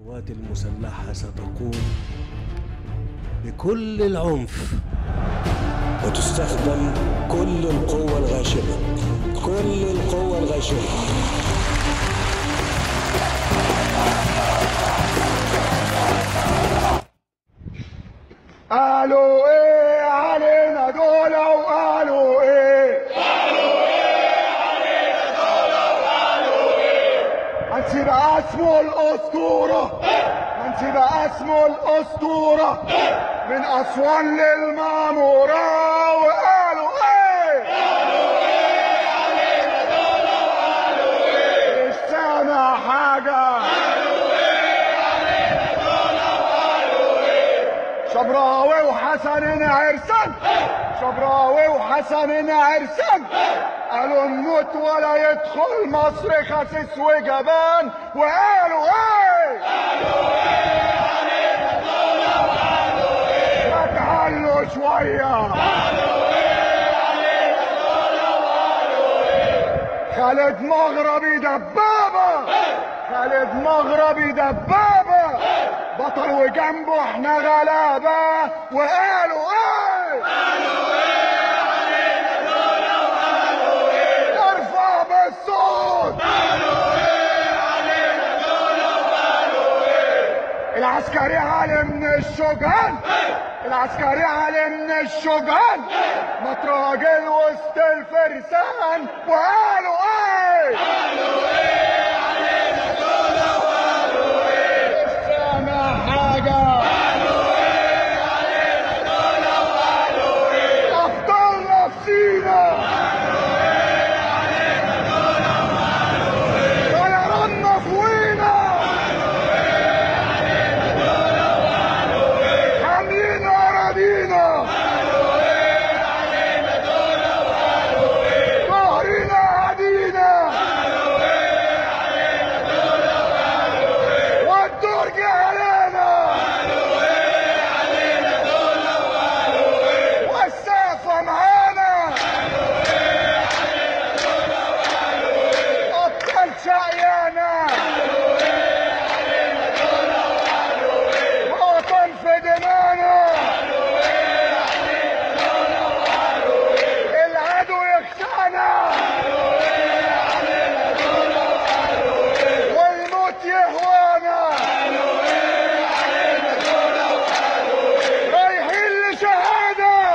القوات المسلحة ستقوم بكل العنف وتستخدم كل القوة الغاشمة كل القوة الغاشمة قالوا ايه علينا دول وقالوا ايه قالوا ايه علينا دول وقالوا ايه هنسيب اسمه الاسطورة هنسيب اسمه الاسطورة من اسوان للمعمورة وقالوا ايه قالوا ايه علينا دول وقالوا ايه مش سامع حاجة شبراوي وحسن عرسان شبراوي وحسن عرسان قالوا نموت ولا يدخل مصر خسيس وجبان وقالوا ايه قالوا ايه علينا دول وقالوا ايه ما تعلوا شويه قالوا ايه علينا دول وقالوا ايه خالد مغربي دبابه خالد مغربي دبابه بطل وجنبه احنا غلابه وقالوا ايه قالوا ايه علينا دول وقالوا ايه ارفع بالصوت قالوا ايه علينا دول وقالوا ايه العسكري علي من الشجعان العسكري علي من الشجعان متراجل وسط الفرسان وقالوا ايه قالوا ايه علينا دول وقالوا ايه مش سامع حاجه قالوا ايه علينا دول وقالوا ايه افضل نفسينا قالوا ايه علينا دول وقالوا ايه طيران فوقينا حاملين اراضينا ظهرنا عدينا والدور جه علينا والسقف معانا ابطال شقيانا وطن في دمانا العدو يخشعنا والموت يهوانا رايحين لشهادة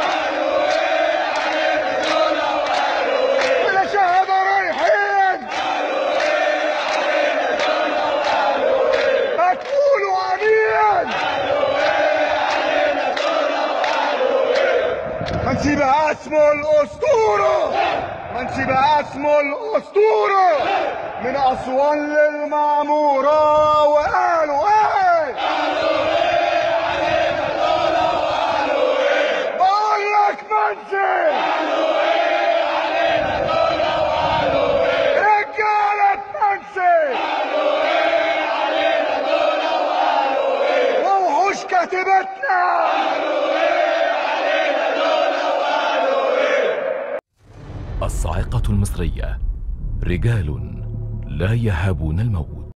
لشهادة رايحين هتقولوا امين هنسيب اسمه الاسطورة هنسيب اسمه الاسطورة من اسوان للمعمورة وقالوا ايه بقول لك منزل رجالة منزل ووحوش كاتبتنا الصاعقة المصرية رجال لا يهابون الموت